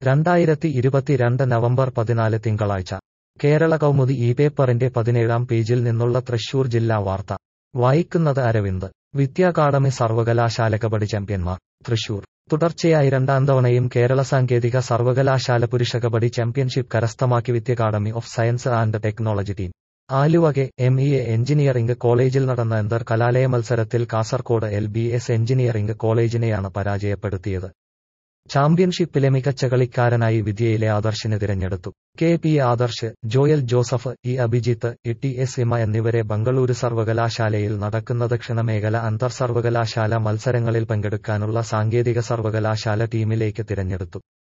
രണ്ടായിരത്തി ഇരുപത്തിരണ്ട് നവംബർ പതിനാല് തിങ്കളാഴ്ച കേരള കൗമുദി ഈ പേപ്പറിന്റെ പതിനേഴാം പേജിൽ നിന്നുള്ള തൃശൂർ ജില്ലാ വാർത്ത വായിക്കുന്നത് അരവിന്ദ് വിദ്യാ അക്കാദമി സർവകലാശാല കബഡി ചാമ്പ്യന്മാർ തൃശൂർ തുടർച്ചയായി രണ്ടാം തവണയും കേരള സാങ്കേതിക സർവകലാശാല പുരുഷ കബഡി ചാമ്പ്യൻഷിപ്പ് കരസ്ഥമാക്കി Vidya academy of science and technology team ആലുവകെ എം ഇ എ എഞ്ചിനീയറിംഗ് കോളേജിൽ നടന്ന അന്തർ കലാലയ മത്സരത്തിൽ Kasaragod L B S engineering കോളേജിനെയാണ് പരാജയപ്പെടുത്തിയത് ചാമ്പ്യൻഷിപ്പിലെ മികച്ച കളിക്കാരനായി വിദ്യയിലെ ആദർശിനെ തിരഞ്ഞെടുത്തു K P Adarsh Joel Joseph E Abhijith T S Ima എന്നിവരെ ബംഗളൂരു സർവകലാശാലയിൽ നടക്കുന്ന ദക്ഷിണമേഖല അന്തർ സർവകലാശാല മത്സരങ്ങളിൽ പങ്കെടുക്കാനുള്ള സാങ്കേതിക സർവകലാശാല ടീമിലേക്ക് തിരഞ്ഞെടുത്തു